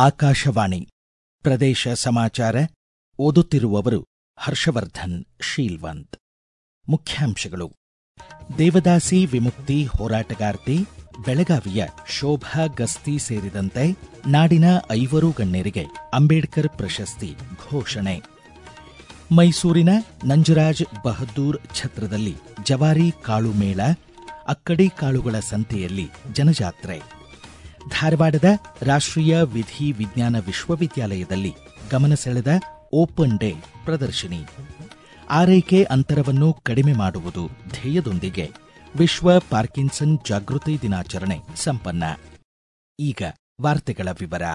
ಆಕಾಶವಾಣಿ ಪ್ರದೇಶ ಸಮಾಚಾರ ಓದುತ್ತಿರುವವರು ಹರ್ಷವರ್ಧನ್ ಶೀಲ್ವಂತ್ ಮುಖ್ಯಾಂಶಗಳು ದೇವದಾಸಿ ವಿಮುಕ್ತಿ ಹೋರಾಟಗಾರ್ತಿ ಬೆಳಗಾವಿಯ ಶೋಭಾ ಗಸ್ತಿ ಸೇರಿದಂತೆ ನಾಡಿನ ಐವರು ಗಣ್ಯರಿಗೆ ಅಂಬೇಡ್ಕರ್ ಪ್ರಶಸ್ತಿ ಘೋಷಣೆ ಮೈಸೂರಿನ ನಂಜರಾಜ್ ಬಹದ್ದೂರ್ ಛತ್ರದಲ್ಲಿ ಜವಾರಿ ಕಾಳು ಮೇಳ ಅಕ್ಕಡಿ ಕಾಳುಗಳ ಸಂತೆಯಲ್ಲಿ ಜನಜಾತ್ರೆ ಧಾರವಾಡದ ರಾಷ್ಟ್ರೀಯ ವಿಧಿ ವಿಜ್ಞಾನ ವಿಶ್ವವಿದ್ಯಾಲಯದಲ್ಲಿ ಗಮನ ಸೆಳೆದ ಓಪನ್ ಡೇ ಪ್ರದರ್ಶಿನಿ ಆರೈಕೆ ಅಂತರವನ್ನು ಕಡಿಮೆ ಮಾಡುವುದು ಧ್ಯೇಯದೊಂದಿಗೆ ವಿಶ್ವ ಪಾರ್ಕಿನ್ಸನ್ ಜಾಗೃತಿ ದಿನಾಚರಣೆ ಸಂಪನ್ನ ಈಗ ವಾರ್ತೆಗಳ ವಿವರ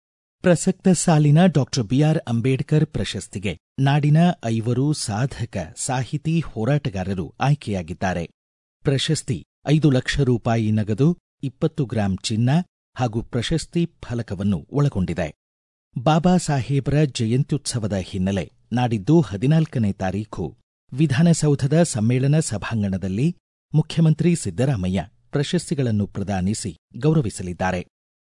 ಪ್ರಸಕ್ತ ಸಾಲಿನ ಡಾಕ್ಟರ್ ಬಿಆರ್ ಅಂಬೇಡ್ಕರ್ ಪ್ರಶಸ್ತಿಗೆ ನಾಡಿನ ಐವರು ಸಾಧಕ ಸಾಹಿತಿ ಹೋರಾಟಗಾರರು ಆಯ್ಕೆಯಾಗಿದ್ದಾರೆ ಪ್ರಶಸ್ತಿ ಐದು ಲಕ್ಷ ರೂಪಾಯಿ ನಗದು ಇಪ್ಪತ್ತು ಗ್ರಾಂ ಚಿನ್ನ ಹಾಗೂ ಪ್ರಶಸ್ತಿ ಫಲಕವನ್ನು ಒಳಗೊಂಡಿದೆ ಬಾಬಾ ಸಾಹೇಬ್ರ ಜಯಂತ್ಯುತ್ಸವದ ಹಿನ್ನೆಲೆ ನಾಡಿದ್ದು ಹದಿನಾಲ್ಕನೇ ತಾರೀಖು ವಿಧಾನಸೌಧದ ಸಮ್ಮೇಳನ ಸಭಾಂಗಣದಲ್ಲಿ ಮುಖ್ಯಮಂತ್ರಿ ಸಿದ್ದರಾಮಯ್ಯ ಪ್ರಶಸ್ತಿಗಳನ್ನು ಪ್ರದಾನಿಸಿ ಗೌರವಿಸಲಿದ್ದಾರೆ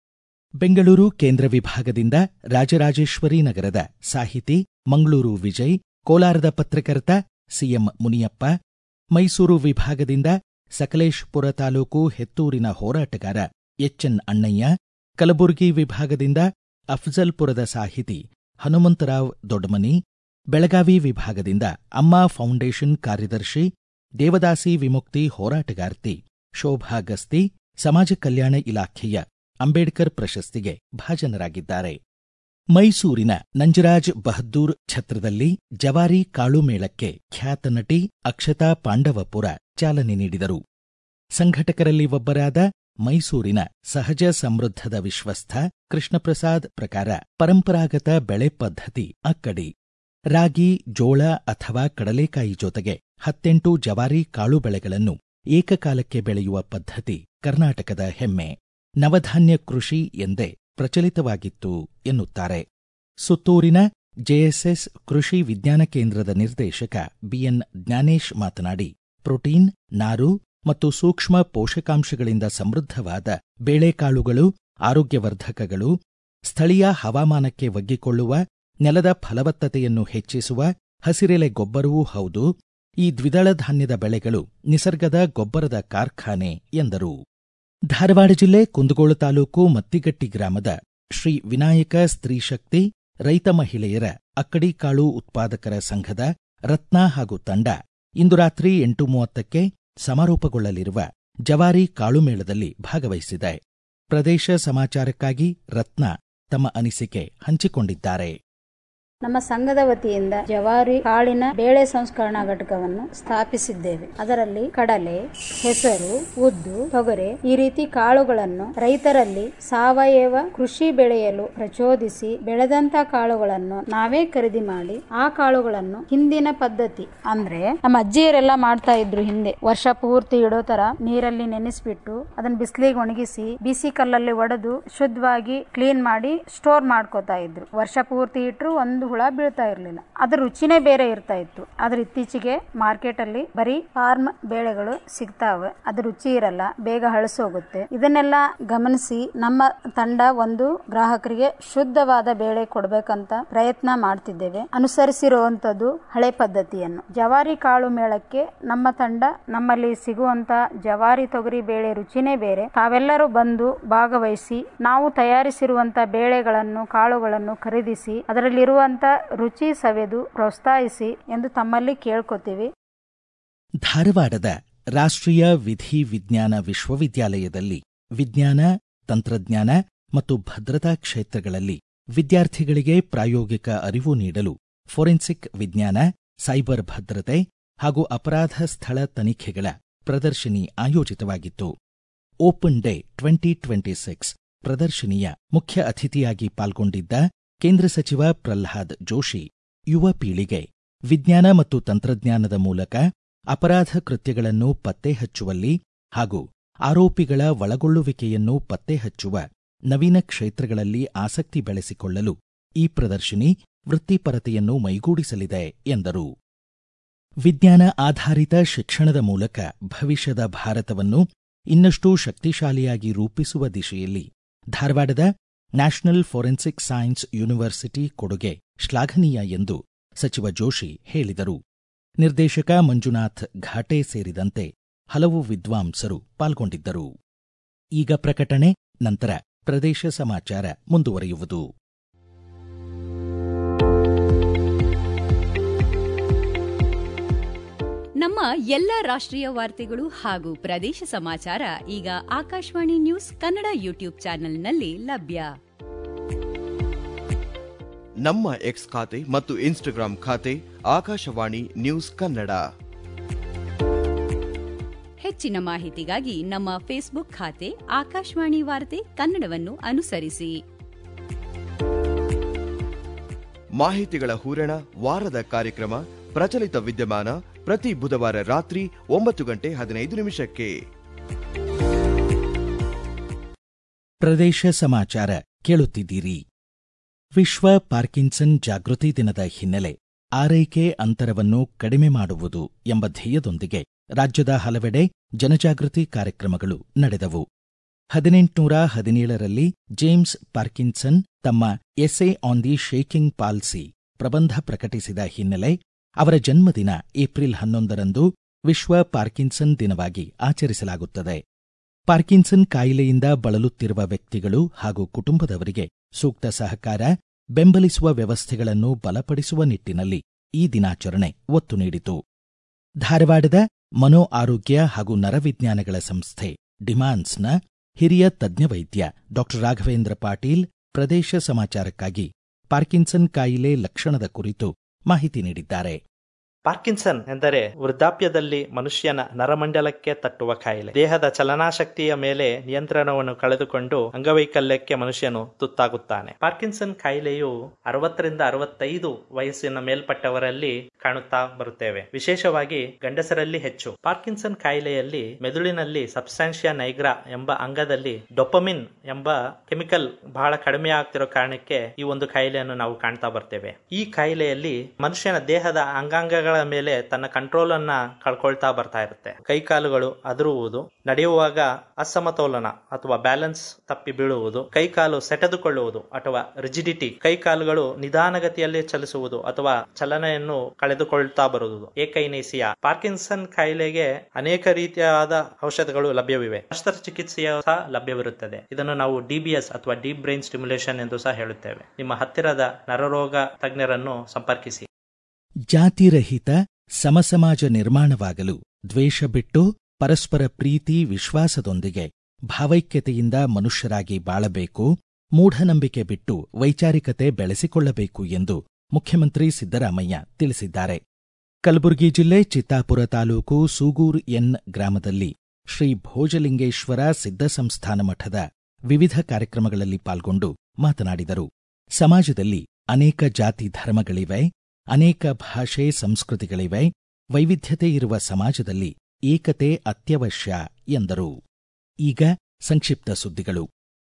ಬೆಂಗಳೂರು ಕೇಂದ್ರ ವಿಭಾಗದಿಂದ ರಾಜರಾಜೇಶ್ವರಿ ನಗರದ ಸಾಹಿತಿ ಮಂಗಳೂರು ವಿಜಯ್ ಕೋಲಾರದ ಪತ್ರಕರ್ತ ಸಿಎಂ ಮುನಿಯಪ್ಪ ಮೈಸೂರು ವಿಭಾಗದಿಂದ ಸಕಲೇಶಪುರ ತಾಲೂಕು ಹೆತ್ತೂರಿನ ಹೋರಾಟಗಾರ ಎಚ್ಎನ್ ಅಣ್ಣಯ್ಯ ಕಲಬುರಗಿ ವಿಭಾಗದಿಂದ ಅಫ್ಜಲ್ಪುರದ ಸಾಹಿತಿ ಹನುಮಂತರಾವ್ ದೊಡ್ಮನಿ ಬೆಳಗಾವಿ ವಿಭಾಗದಿಂದ ಅಮ್ಮ ಫೌಂಡೇಶನ್ ಕಾರ್ಯದರ್ಶಿ ದೇವದಾಸಿ ವಿಮುಕ್ತಿ ಹೋರಾಟಗಾರ್ತಿ ಶೋಭಾ ಗಸ್ತಿ ಸಮಾಜ ಕಲ್ಯಾಣ ಇಲಾಖೆಯ ಅಂಬೇಡ್ಕರ್ ಪ್ರಶಸ್ತಿಗೆ ಭಾಜನರಾಗಿದ್ದಾರೆ ಮೈಸೂರಿನ ನಂಜರಾಜ್ ಬಹದ್ದೂರ್ ಛತ್ರದಲ್ಲಿ ಜವಾರಿ ಕಾಳು ಮೇಳಕ್ಕೆ ಖ್ಯಾತ ನಟಿ ಅಕ್ಷತಾ ಪಾಂಡವಪುರ ಚಾಲನೆ ನೀಡಿದರು ಸಂಘಟಕರಲ್ಲಿ ಒಬ್ಬರಾದ ಮೈಸೂರಿನ ಸಹಜ ಸಮೃದ್ಧದ ವಿಶ್ವಸ್ಥ ಕೃಷ್ಣಪ್ರಸಾದ್ ಪ್ರಕಾರ ಪರಂಪರಾಗತ ಬೆಳೆ ಪದ್ಧತಿ ಅಕ್ಕಡಿ ರಾಗಿ ಜೋಳ ಅಥವಾ ಕಡಲೆಕಾಯಿ ಜೊತೆಗೆ ಹತ್ತೆಂಟು ಜವಾರಿ ಕಾಳು ಬೆಳೆಗಳನ್ನು ಏಕಕಾಲಕ್ಕೆ ಬೆಳೆಯುವ ಪದ್ಧತಿ ಕರ್ನಾಟಕದ ಹೆಮ್ಮೆ ನವಧಾನ್ಯ ಕೃಷಿ ಎಂದೇ ಪ್ರಚಲಿತವಾಗಿತ್ತು ಎನ್ನುತ್ತಾರೆ ಸುತ್ತೂರಿನ ಜೆಎಸ್ಎಸ್ ಕೃಷಿ ವಿಜ್ಞಾನ ಕೇಂದ್ರದ ನಿರ್ದೇಶಕ ಬಿಎನ್ ಜ್ಞಾನೇಶ್ ಮಾತನಾಡಿ ಪ್ರೋಟೀನ್ ನಾರು ಮತ್ತು ಸೂಕ್ಷ್ಮ ಪೋಷಕಾಂಶಗಳಿಂದ ಸಮೃದ್ಧವಾದ ಬೇಳೆಕಾಳುಗಳು ಆರೋಗ್ಯವರ್ಧಕಗಳು ಸ್ಥಳೀಯ ಹವಾಮಾನಕ್ಕೆ ಒಗ್ಗಿಕೊಳ್ಳುವ ನೆಲದ ಫಲವತ್ತತೆಯನ್ನು ಹೆಚ್ಚಿಸುವ ಹಸಿರೆಲೆ ಗೊಬ್ಬರವೂ ಹೌದು ಈ ದ್ವಿದಳ ಧಾನ್ಯದ ಬೆಳೆಗಳು ನಿಸರ್ಗದ ಗೊಬ್ಬರದ ಕಾರ್ಖಾನೆ ಎಂದರು ಧಾರವಾಡ ಜಿಲ್ಲೆ ಕುಂದಗೋಳ ತಾಲೂಕು ಮತ್ತಿಗಟ್ಟಿ ಗ್ರಾಮದ ಶ್ರೀ ವಿನಾಯಕ ಸ್ತ್ರೀಶಕ್ತಿ ರೈತ ಮಹಿಳೆಯರ ಅಕ್ಕಡಿ ಕಾಳು ಉತ್ಪಾದಕರ ಸಂಘದ ರತ್ನ ಹಾಗೂ ತಂಡ ಇಂದು ರಾತ್ರಿ ಎಂಟು ಮೂವತ್ತಕ್ಕೆ ಸಮಾರೋಪಗೊಳ್ಳಲಿರುವ ಜವಾರಿ ಕಾಳುಮೇಳದಲ್ಲಿ ಭಾಗವಹಿಸಿದೆ ಪ್ರದೇಶ ಸಮಾಚಾರಕ್ಕಾಗಿ ರತ್ನ ತಮ್ಮ ಅನಿಸಿಕೆ ಹಂಚಿಕೊಂಡಿದ್ದಾರೆ ನಮ್ಮ ಸಂಘದ ವತಿಯಿಂದ ಜವಾರಿ ಕಾಳಿನ ಬೇಳೆ ಸಂಸ್ಕರಣಾ ಘಟಕವನ್ನು ಸ್ಥಾಪಿಸಿದ್ದೇವೆ ಅದರಲ್ಲಿ ಕಡಲೆ ಹೆಸರು ಉದ್ದು ತೊಗರೆ ಈ ರೀತಿ ಕಾಳುಗಳನ್ನು ರೈತರಲ್ಲಿ ಸಾವಯವ ಕೃಷಿ ಬೆಳೆಯಲು ಪ್ರಚೋದಿಸಿ ಬೆಳೆದಂತ ಕಾಳುಗಳನ್ನು ನಾವೇ ಖರೀದಿ ಮಾಡಿ ಆ ಕಾಳುಗಳನ್ನು ಹಿಂದಿನ ಪದ್ಧತಿ ಅಂದ್ರೆ ನಮ್ಮ ಅಜ್ಜಿಯರೆಲ್ಲ ಮಾಡ್ತಾ ಇದ್ರು ಹಿಂದೆ ವರ್ಷ ಪೂರ್ತಿ ಇಡೋ ತರ ನೀರಲ್ಲಿ ನೆನೆಸ್ಬಿಟ್ಟು ಅದನ್ನ ಬಿಸಿಲಿಗೆ ಒಣಗಿಸಿ ಬಿಸಿ ಕಲ್ಲಲ್ಲಿ ಒಡೆದು ಶುದ್ಧವಾಗಿ ಕ್ಲೀನ್ ಮಾಡಿ ಸ್ಟೋರ್ ಮಾಡ್ಕೋತಾ ಇದ್ರು ವರ್ಷ ಪೂರ್ತಿ ಇಟ್ಟರು ಒಂದು ಹುಳ ಬೀಳ್ತಾ ಇರಲಿಲ್ಲ ಅದ್ರ ರುಚಿನೇ ಬೇರೆ ಇರ್ತಾ ಇತ್ತು ಆದ್ರೆ ಇತ್ತೀಚೆಗೆ ಮಾರ್ಕೆಟ್ ಅಲ್ಲಿ ಬರೀ ಫಾರ್ಮ್ ಬೇಳೆಗಳು ಸಿಗ್ತಾವೆ ಅದ್ರ ರುಚಿ ಇರಲ್ಲ ಬೇಗ ಹಳಸೋಗುತ್ತೆ ಇದನ್ನೆಲ್ಲ ಗಮನಿಸಿ ನಮ್ಮ ತಂಡ ಒಂದು ಗ್ರಾಹಕರಿಗೆ ಶುದ್ಧವಾದ ಬೇಳೆ ಕೊಡ್ಬೇಕಂತ ಪ್ರಯತ್ನ ಮಾಡ್ತಿದ್ದೇವೆ ಅನುಸರಿಸಿರುವಂತದ್ದು ಹಳೆ ಪದ್ಧತಿಯನ್ನು ಜವಾರಿ ಕಾಳು ಮೇಳಕ್ಕೆ ನಮ್ಮ ತಂಡ ನಮ್ಮಲ್ಲಿ ಸಿಗುವಂತ ಜವಾರಿ ತೊಗರಿ ಬೇಳೆ ರುಚಿನೇ ಬೇರೆ ತಾವೆಲ್ಲರೂ ಬಂದು ಭಾಗವಹಿಸಿ ನಾವು ತಯಾರಿಸಿರುವಂತ ಬೇಳೆಗಳನ್ನು ಕಾಳುಗಳನ್ನು ಖರೀದಿಸಿ ಅದರಲ್ಲಿರುವಂತ ರುಚಿ ಸವೆದು ಪ್ರೋತ್ಸಾಹಿಸಿ ಎಂದು ತಮ್ಮಲ್ಲಿ ಕೇಳ್ಕೊತೀವಿ ಧಾರವಾಡದ ರಾಷ್ಟ್ರೀಯ ವಿಧಿ ವಿಜ್ಞಾನ ವಿಶ್ವವಿದ್ಯಾಲಯದಲ್ಲಿ ವಿಜ್ಞಾನ ತಂತ್ರಜ್ಞಾನ ಮತ್ತು ಭದ್ರತಾ ಕ್ಷೇತ್ರಗಳಲ್ಲಿ ವಿದ್ಯಾರ್ಥಿಗಳಿಗೆ ಪ್ರಾಯೋಗಿಕ ಅರಿವು ನೀಡಲು ಫೋರೆನ್ಸಿಕ್ ವಿಜ್ಞಾನ ಸೈಬರ್ ಭದ್ರತೆ ಹಾಗೂ ಅಪರಾಧ ಸ್ಥಳ ತನಿಖೆಗಳ ಪ್ರದರ್ಶಿನಿ ಆಯೋಜಿತವಾಗಿತ್ತು open day twenty twenty six ಪ್ರದರ್ಶಿನಿಯ ಮುಖ್ಯ ಅತಿಥಿಯಾಗಿ ಪಾಲ್ಗೊಂಡಿದ್ದ ಕೇಂದ್ರ ಸಚಿವ ಪ್ರಹ್ಲಾದ್ ಜೋಶಿ ಯುವ ಪೀಳಿಗೆ ವಿಜ್ಞಾನ ಮತ್ತು ತಂತ್ರಜ್ಞಾನದ ಮೂಲಕ ಅಪರಾಧ ಕೃತ್ಯಗಳನ್ನು ಪತ್ತೆ ಹಚ್ಚುವಲ್ಲಿ ಹಾಗೂ ಆರೋಪಿಗಳ ಒಳಗೊಳ್ಳುವಿಕೆಯನ್ನು ಪತ್ತೆ ಹಚ್ಚುವ ನವೀನ ಕ್ಷೇತ್ರಗಳಲ್ಲಿ ಆಸಕ್ತಿ ಬೆಳೆಸಿಕೊಳ್ಳಲು ಈ ಪ್ರದರ್ಶಿನಿ ವೃತ್ತಿಪರತೆಯನ್ನು ಮೈಗೂಡಿಸಲಿದೆ ಎಂದರು ವಿಜ್ಞಾನ ಆಧಾರಿತ ಶಿಕ್ಷಣದ ಮೂಲಕ ಭವಿಷ್ಯದ ಭಾರತವನ್ನು ಇನ್ನಷ್ಟು ಶಕ್ತಿಶಾಲಿಯಾಗಿ ರೂಪಿಸುವ ದಿಶೆಯಲ್ಲಿ ಧಾರವಾಡದ ನ್ಯಾಷನಲ್ ಫೋರೆನ್ಸಿಕ್ ಸೈನ್ಸ್ ಯೂನಿವರ್ಸಿಟಿ ಕೊಡುಗೆ ಶ್ಲಾಘನೀಯ ಎಂದು ಸಚಿವ ಜೋಶಿ ಹೇಳಿದರು ನಿರ್ದೇಶಕ ಮಂಜುನಾಥ್ ಘಾಟೆ ಸೇರಿದಂತೆ ಹಲವು ವಿದ್ವಾಂಸರು ಪಾಲ್ಗೊಂಡಿದ್ದರು ಈಗ ಪ್ರಕಟಣೆ ನಂತರ ಪ್ರದೇಶ ಸಮಾಚಾರ ಮುಂದುವರಿಯುವುದು ನಮ್ಮ ಎಲ್ಲ ರಾಷ್ಟ್ರೀಯ ವಾರ್ತೆಗಳು ಹಾಗೂ ಪ್ರದೇಶ ಸಮಾಚಾರ ಈಗ ಆಕಾಶವಾಣಿ ನ್ಯೂಸ್ ಕನ್ನಡ ಯೂಟ್ಯೂಬ್ ಚಾನೆಲ್ನಲ್ಲಿ ಲಭ್ಯ ನಮ್ಮ ಎಕ್ಸ್ ಖಾತೆ ಮತ್ತು ಇನ್ಸ್ಟಾಗ್ರಾಂ ಖಾತೆ ಆಕಾಶವಾಣಿ ನ್ಯೂಸ್ ಕನ್ನಡ ಹೆಚ್ಚಿನ ಮಾಹಿತಿಗಾಗಿ ನಮ್ಮ ಫೇಸ್ಬುಕ್ ಖಾತೆ ಆಕಾಶವಾಣಿ ವಾರ್ತೆ ಕನ್ನಡವನ್ನು ಅನುಸರಿಸಿ ಮಾಹಿತಿಗಳ ಹೂರಣ ವಾರದ ಕಾರ್ಯಕ್ರಮ ಪ್ರಚಲಿತ ವಿದ್ಯಮಾನ ಪ್ರತಿ ಬುಧವಾರ ರಾತ್ರಿ ಒಂಬತ್ತು ಗಂಟೆ ಹದಿನೈದು ನಿಮಿಷಕ್ಕೆ ಪ್ರದೇಶ ಸಮಾಚಾರ ಕೇಳುತ್ತಿದ್ದೀರಿ ವಿಶ್ವ ಪಾರ್ಕಿನ್ಸನ್ ಜಾಗೃತಿ ದಿನದ ಹಿನ್ನೆಲೆ ಆರೈಕೆ ಅಂತರವನ್ನು ಕಡಿಮೆ ಮಾಡುವುದು ಎಂಬ ಧ್ಯೇಯದೊಂದಿಗೆ ರಾಜ್ಯದ ಹಲವೆಡೆ ಜನಜಾಗೃತಿ ಕಾರ್ಯಕ್ರಮಗಳು ನಡೆದವು ಹದಿನೆಂಟುನೂರ ಹದಿನೇಳರಲ್ಲಿ ಜೇಮ್ಸ್ ಪಾರ್ಕಿನ್ಸನ್ ತಮ್ಮ essay on the shaking palsy ಪ್ರಬಂಧ ಪ್ರಕಟಿಸಿದ ಹಿನ್ನೆಲೆ ಅವರ ಜನ್ಮದಿನ ಏಪ್ರಿಲ್ ಹನ್ನೊಂದರಂದು ವಿಶ್ವ ಪಾರ್ಕಿನ್ಸನ್ ದಿನವಾಗಿ ಆಚರಿಸಲಾಗುತ್ತದೆ ಪಾರ್ಕಿನ್ಸನ್ ಕಾಯಿಲೆಯಿಂದ ಬಳಲುತ್ತಿರುವ ವ್ಯಕ್ತಿಗಳು ಹಾಗೂ ಕುಟುಂಬದವರಿಗೆ ಸೂಕ್ತ ಸಹಕಾರ ಬೆಂಬಲಿಸುವ ವ್ಯವಸ್ಥೆಗಳನ್ನು ಬಲಪಡಿಸುವ ನಿಟ್ಟಿನಲ್ಲಿ ಈ ದಿನಾಚರಣೆ ಒತ್ತು ನೀಡಿತು ಧಾರವಾಡದ ಮನೋ ಆರೋಗ್ಯ ಹಾಗೂ ನರವಿಜ್ಞಾನಗಳ ಸಂಸ್ಥೆ ಡಿಮಾನ್ಸ್ನ ಹಿರಿಯ ತಜ್ಞ ವೈದ್ಯ ಡಾ ರಾಘವೇಂದ್ರ ಪಾಟೀಲ್ ಪ್ರದೇಶ ಸಮಾಚಾರಕ್ಕಾಗಿ ಪಾರ್ಕಿನ್ಸನ್ ಕಾಯಿಲೆ ಲಕ್ಷಣದ ಕುರಿತು ಮಾಹಿತಿ ನೀಡಿದ್ದಾರೆ ಪಾರ್ಕಿನ್ಸನ್ ಎಂದರೆ ವೃದ್ಧಾಪ್ಯದಲ್ಲಿ ಮನುಷ್ಯನ ನರಮಂಡಲಕ್ಕೆ ತಟ್ಟುವ ಕಾಯಿಲೆ ದೇಹದ ಚಲನಾಶಕ್ತಿಯ ಮೇಲೆ ನಿಯಂತ್ರಣವನ್ನು ಕಳೆದುಕೊಂಡು ಅಂಗವೈಕಲ್ಯಕ್ಕೆ ಮನುಷ್ಯನು ತುತ್ತಾಗುತ್ತಾನೆ ಪಾರ್ಕಿನ್ಸನ್ ಕಾಯಿಲೆಯು ಅರವತ್ತರಿಂದ ಅರವತ್ತೈದು ವಯಸ್ಸಿನ ಮೇಲ್ಪಟ್ಟವರಲ್ಲಿ ಕಾಣುತ್ತಾ ಬರುತ್ತೇವೆ ವಿಶೇಷವಾಗಿ ಗಂಡಸರಲ್ಲಿ ಹೆಚ್ಚು ಪಾರ್ಕಿನ್ಸನ್ ಕಾಯಿಲೆಯಲ್ಲಿ ಮೆದುಳಿನಲ್ಲಿ ಸಬ್ಸ್ಟಾನ್ಷಿಯಾ ನೈಗ್ರಾ ಎಂಬ ಅಂಗದಲ್ಲಿ ಡೊಪಮಿನ್ ಎಂಬ ಕೆಮಿಕಲ್ ಬಹಳ ಕಡಿಮೆ ಆಗ್ತಿರೋ ಕಾರಣಕ್ಕೆ ಈ ಒಂದು ಕಾಯಿಲೆಯನ್ನು ನಾವು ಕಾಣ್ತಾ ಬರ್ತೇವೆ ಈ ಕಾಯಿಲೆಯಲ್ಲಿ ಮನುಷ್ಯನ ದೇಹದ ಅಂಗಾಂಗಗಳ ಮೇಲೆ ತನ್ನ ಕಂಟ್ರೋಲ್ ಅನ್ನ ಕಳ್ಕೊಳ್ತಾ ಬರ್ತಾ ಇರುತ್ತೆ ಕೈಕಾಲುಗಳು ಅದರುವುದು ನಡೆಯುವಾಗ ಅಸಮತೋಲನ ಅಥವಾ ಬ್ಯಾಲೆನ್ಸ್ ತಪ್ಪಿ ಬೀಳುವುದು ಕೈಕಾಲು ಸೆಟೆದುಕೊಳ್ಳುವುದು ಅಥವಾ ರಿಜಿಡಿಟಿ ಕೈಕಾಲುಗಳು ನಿಧಾನಗತಿಯಲ್ಲಿ ಚಲಿಸುವುದು ಅಥವಾ ಚಲನೆಯನ್ನು ಕಳೆದುಕೊಳ್ತಾ ಬರುವುದು ಏಕೈನೇಸಿಯಾ ಪಾರ್ಕಿನ್ಸನ್ ಕಾಯಿಲೆಗೆ ಅನೇಕ ರೀತಿಯಾದ ಔಷಧಗಳು ಲಭ್ಯವಿವೆ ಶಸ್ತ್ರಚಿಕಿತ್ಸೆಯ ಸಹ ಲಭ್ಯವಿರುತ್ತದೆ ಇದನ್ನು ನಾವು ಡಿಬಿಎಸ್ ಅಥವಾ ಡೀಪ್ ಬ್ರೈನ್ ಸ್ಟಿಮ್ಯುಲೇಷನ್ ಎಂದು ಸಹ ಹೇಳುತ್ತೇವೆ ನಿಮ್ಮ ಹತ್ತಿರದ ನರರೋಗ ತಜ್ಞರನ್ನು ಸಂಪರ್ಕಿಸಿ ಜಾತಿರಹಿತ ಸಮಸಮಾಜ ನಿರ್ಮಾಣವಾಗಲು ದ್ವೇಷ ಬಿಟ್ಟು ಪರಸ್ಪರ ಪ್ರೀತಿ ವಿಶ್ವಾಸದೊಂದಿಗೆ ಭಾವೈಕ್ಯತೆಯಿಂದ ಮನುಷ್ಯರಾಗಿ ಬಾಳಬೇಕು ಮೂಢನಂಬಿಕೆ ಬಿಟ್ಟು ವೈಚಾರಿಕತೆ ಬೆಳೆಸಿಕೊಳ್ಳಬೇಕು ಎಂದು ಮುಖ್ಯಮಂತ್ರಿ ಸಿದ್ದರಾಮಯ್ಯ ತಿಳಿಸಿದ್ದಾರೆ ಕಲಬುರಗಿ ಜಿಲ್ಲೆ ಚಿತ್ತಾಪುರ ತಾಲೂಕು ಸೂಗೂರ್ ಎನ್ ಗ್ರಾಮದಲ್ಲಿ ಶ್ರೀ ಭೋಜಲಿಂಗೇಶ್ವರ ಸಿದ್ಧಸಂಸ್ಥಾನ ಮಠದ ವಿವಿಧ ಕಾರ್ಯಕ್ರಮಗಳಲ್ಲಿ ಪಾಲ್ಗೊಂಡು ಮಾತನಾಡಿದರು ಸಮಾಜದಲ್ಲಿ ಅನೇಕ ಜಾತಿ ಧರ್ಮಗಳಿವೆ ಅನೇಕ ಭಾಷೆ ಸಂಸ್ಕೃತಿಗಳಿವೆ ವೈವಿಧ್ಯತೆ ಇರುವ ಸಮಾಜದಲ್ಲಿ ಏಕತೆ ಅತ್ಯವಶ್ಯ ಎಂದರು ಈಗ ಸಂಕ್ಷಿಪ್ತ ಸುದ್ದಿಗಳು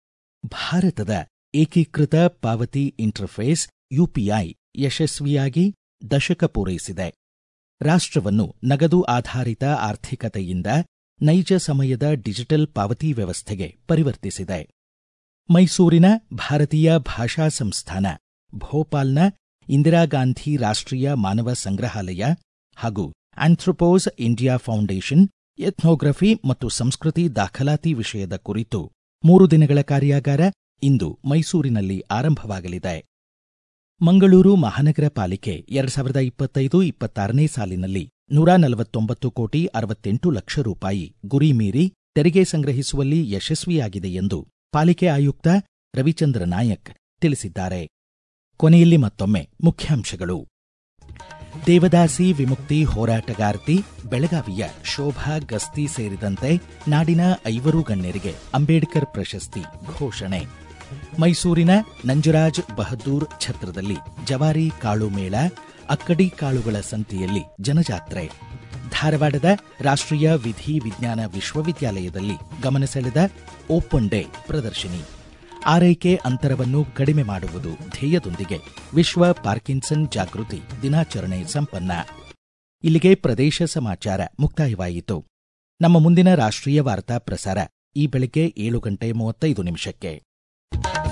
ಭಾರತದ ಏಕೀಕೃತ ಪಾವತಿ ಇಂಟರ್ಫೇಸ್ ಯುಪಿಐ ಯಶಸ್ವಿಯಾಗಿ ದಶಕ ಪೂರೈಸಿದೆ ರಾಷ್ಟ್ರವನ್ನು ನಗದು ಆಧಾರಿತ ಆರ್ಥಿಕತೆಯಿಂದ ನೈಜ ಸಮಯದ ಡಿಜಿಟಲ್ ಪಾವತಿ ವ್ಯವಸ್ಥೆಗೆ ಪರಿವರ್ತಿಸಿದೆ ಮೈಸೂರಿನ ಭಾರತೀಯ ಭಾಷಾ ಸಂಸ್ಥಾನ ಭೋಪಾಲ್ನ ಇಂದಿರಾ ಗಾಂಧಿ ರಾಷ್ಟ್ರೀಯ ಮಾನವ ಸಂಗ್ರಹಾಲಯ ಹಾಗೂ ಆಂಥ್ರೊಪೋಸ್ ಇಂಡಿಯಾ ಫೌಂಡೇಶನ್ ಎಥ್ನೋಗ್ರಫಿ ಮತ್ತು ಸಂಸ್ಕೃತಿ ದಾಖಲಾತಿ ವಿಷಯದ ಕುರಿತು ಮೂರು ದಿನಗಳ ಕಾರ್ಯಾಗಾರ ಇಂದು ಮೈಸೂರಿನಲ್ಲಿ ಆರಂಭವಾಗಲಿದೆ ಮಂಗಳೂರು ಮಹಾನಗರ ಪಾಲಿಕೆ ಎರಡ್ ಸಾವಿರದ ಇಪ್ಪತ್ತೈದು ಇಪ್ಪತ್ತಾರನೇ ಸಾಲಿನಲ್ಲಿ ನೂರ ನಲವತ್ತೊಂಬತ್ತು ಕೋಟಿ ಅರವತ್ತೆಂಟು ಲಕ್ಷ ರೂಪಾಯಿ ಗುರಿ ಮೀರಿ ತೆರಿಗೆ ಸಂಗ್ರಹಿಸುವಲ್ಲಿ ಯಶಸ್ವಿಯಾಗಿದೆ ಎಂದು ಪಾಲಿಕೆ ಆಯುಕ್ತ ರವಿಚಂದ್ರ ನಾಯಕ್ ತಿಳಿಸಿದ್ದಾರೆ ಕೊನೆಯಲ್ಲಿ ಮತ್ತೊಮ್ಮೆ ಮುಖ್ಯಾಂಶಗಳು ದೇವದಾಸಿ ವಿಮುಕ್ತಿ ಹೋರಾಟಗಾರ್ತಿ ಬೆಳಗಾವಿಯ ಶೋಭಾ ಗಸ್ತಿ ಸೇರಿದಂತೆ ನಾಡಿನ ಐವರು ಗಣ್ಯರಿಗೆ ಅಂಬೇಡ್ಕರ್ ಪ್ರಶಸ್ತಿ ಘೋಷಣೆ ಮೈಸೂರಿನ ನಂಜರಾಜ್ ಬಹದ್ದೂರ್ ಛತ್ರದಲ್ಲಿ ಜವಾರಿ ಕಾಳು ಮೇಳ ಅಕ್ಕಡಿ ಕಾಳುಗಳ ಸಂತೆಯಲ್ಲಿ ಜನಜಾತ್ರೆ ಧಾರವಾಡದ ರಾಷ್ಟ್ರೀಯ ವಿಧಿ ವಿಜ್ಞಾನ ವಿಶ್ವವಿದ್ಯಾಲಯದಲ್ಲಿ ಗಮನ ಸೆಳೆದ ಓಪನ್ ಡೇ ಪ್ರದರ್ಶಿನಿ ಆರೈಕೆ ಅಂತರವನ್ನು ಕಡಿಮೆ ಮಾಡುವುದು ಧ್ಯೇಯದೊಂದಿಗೆ ವಿಶ್ವ ಪಾರ್ಕಿನ್ಸನ್ ಜಾಗೃತಿ ದಿನಾಚರಣೆ ಸಂಪನ್ನ ಇಲ್ಲಿಗೆ ಪ್ರದೇಶ ಸಮಾಚಾರ ಮುಕ್ತಾಯವಾಯಿತು ನಮ್ಮ ಮುಂದಿನ ರಾಷ್ಟ್ರೀಯ ವಾರ್ತಾ ಪ್ರಸಾರ ಈ ಬೆಳಗ್ಗೆ ಏಳು ಗಂಟೆ ಮೂವತ್ತೈದು ನಿಮಿಷಕ್ಕೆ